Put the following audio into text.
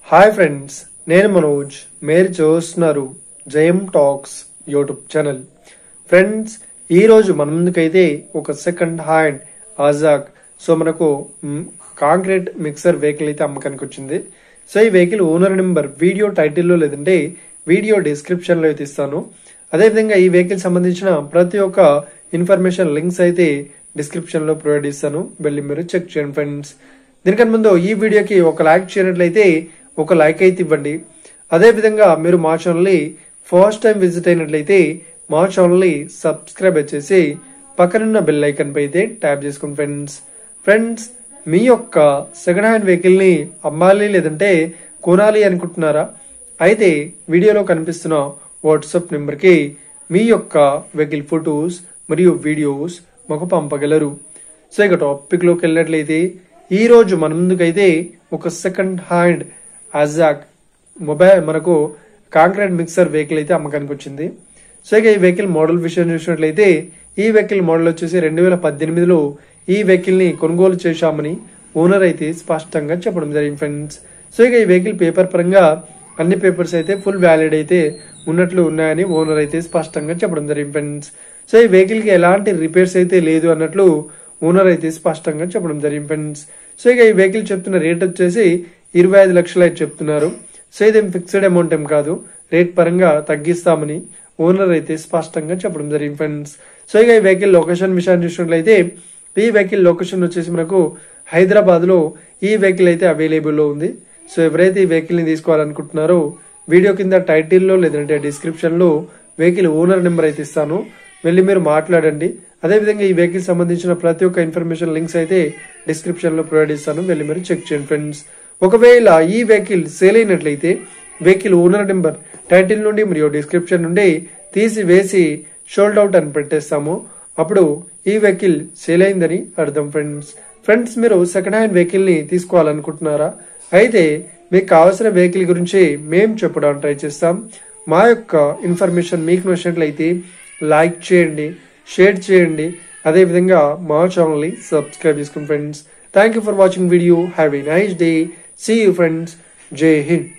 hi friends నేను మనోజ్ మీరు చూస్తున్నారు జయం టాక్స్ యూట్యూబ్ ఛానల్ ఫ్రెండ్స్ ఈ రోజు మన ముందుకైతే ఒక సెకండ్ హ్యాండ్ ఆజాక్ సో మనకు మ్, కాంక్రీట్ మిక్సర్ వెహికల్ అయితే అమ్మకానికి వచ్చింది సో ఈ వెహికల్ ఓనర్ నెంబర్ వీడియో టైటిల్లో లేదంటే వీడియో డిస్క్రిప్షన్ లో అయితే ఇస్తాను అదేవిధంగా ఈ వెహికల్ సంబంధించిన ప్రతి ఒక్క ఇన్ఫర్మేషన్ లింక్స్ అయితే డిస్క్రిప్షన్ లో ప్రొవైడ్ చేస్తాను వెళ్ళి మీరు చెక్ చేయండి ఫ్రెండ్స్ దీనికన్నా ముందు ఈ వీడియోకి ఒక లైక్ చేయనట్లయితే ఒక లైక్ అయితే ఇవ్వండి అదే విధంగా మీరు మా ఛానల్ ఫస్ట్ టైం విజిట్ అయినట్లయితే మా ఛానల్ ని సబ్స్క్రైబ్ చేసి పక్కనున్న బెల్ ఐకన్ పై అయితే ట్యాప్ చేసుకోండి ఫ్రెండ్స్ ఫ్రెండ్స్ మీ యొక్క సెకండ్ హ్యాండ్ వెహికల్ ని అమ్మాలి లేదంటే కొనాలి అనుకుంటున్నారా అయితే వీడియోలో కనిపిస్తున్న వాట్సాప్ నెంబర్ కి మీ యొక్క వెహికల్ ఫొటోస్ మరియు వీడియోస్ మాకు పంపగలరు సో ఇక టాపిక్ లోకి వెళ్ళినట్లయితే ఈ రోజు మన ముందుకైతే ఒక సెకండ్ హ్యాండ్ అజాక్ మొబైల్ మనకు కాంక్రీట్ మిక్సర్ వెహికల్ అయితే అమ్మకానికి వచ్చింది సో ఇక ఈ వెహికల్ మోడల్ విషయం చూసినట్లయితే ఈ వెహికల్ మోడల్ వచ్చేసి రెండు వేల పద్దెనిమిదిలో ఈ వెహికల్ ని కొనుగోలు చేశామని ఓనర్ అయితే స్పష్టంగా చెప్పడం జరిగింది ఫ్రెండ్స్ సో ఇక ఈ వెహికల్ పేపర్ పరంగా అన్ని పేపర్స్ అయితే ఫుల్ వ్యాలిడ్ అయితే ఉన్నట్లు ఉన్నాయని ఓనర్ అయితే స్పష్టంగా చెప్పడం జరిగింది ఫ్రెండ్స్ సో ఈ వెహికల్ కి ఎలాంటి రిపేర్స్ అయితే లేదు అన్నట్లు ఓనర్ అయితే స్పష్టంగా చెప్పడం జరిగింది ఫ్రెండ్స్ సో ఇక ఈ వెహికల్ చెప్తున్న రేట్ వచ్చేసి ఇరవై ఐదు లక్షలు అయితే చెప్తున్నారు సో ఇదేం ఫిక్స్డ్ అమౌంట్ ఏం కాదు రేట్ పరంగా తగ్గిస్తామని ఓనర్ అయితే స్పష్టంగా చెప్పడం జరిగింది ఫ్రెండ్స్ సో ఇక ఈ వెహికల్ లొకేషన్ విషయాన్ని చూసినట్లయితే ఈ వెహికల్ లొకేషన్ వచ్చేసి మనకు హైదరాబాద్ లో ఈ వెహికల్ అయితే అవైలబుల్ లో ఉంది సో ఎవరైతే ఈ వెహికల్ ని తీసుకోవాలనుకుంటున్నారో వీడియో కింద టైటిల్లో లేదంటే డిస్క్రిప్షన్ లో వెహికల్ ఓనర్ నెంబర్ అయితే ఇస్తాను వెళ్ళి మీరు మాట్లాడండి అదేవిధంగా ఈ వెహికల్ సంబంధించిన ప్రతి ఒక్క ఇన్ఫర్మేషన్ లింక్స్ అయితే డిస్క్రిప్షన్ లో ప్రొవైడ్ ఇస్తాను వెళ్ళి మీరు చెక్ చేయండి ఫ్రెండ్స్ ఒకవేళ ఈ వెహికల్ సేల్ అయినట్లయితే వెహికల్ ఓనర్ నెంబర్ టైటిల్ నుండి మరియు డిస్క్రిప్షన్ నుండి తీసి వేసి షోల్డ్ అవుట్ అని పెట్టేస్తాము అప్పుడు ఈ వెహికల్ సేల్ అయిందని అర్థం ఫ్రెండ్స్ ఫ్రెండ్స్ మీరు సెకండ్ హ్యాండ్ వెహికల్ ని తీసుకోవాలనుకుంటున్నారా అయితే మీకు కావాల్సిన వెహికల్ గురించి మేము చెప్పడానికి ట్రై చేస్తాం మా యొక్క ఇన్ఫర్మేషన్ మీకు నచ్చినట్లయితే లైక్ చేయండి షేర్ చేయండి అదేవిధంగా మా ఛానల్ ని సబ్స్క్రైబ్ చేసుకోండి friends thank you for watching video have a nice day see you friends Jai Hind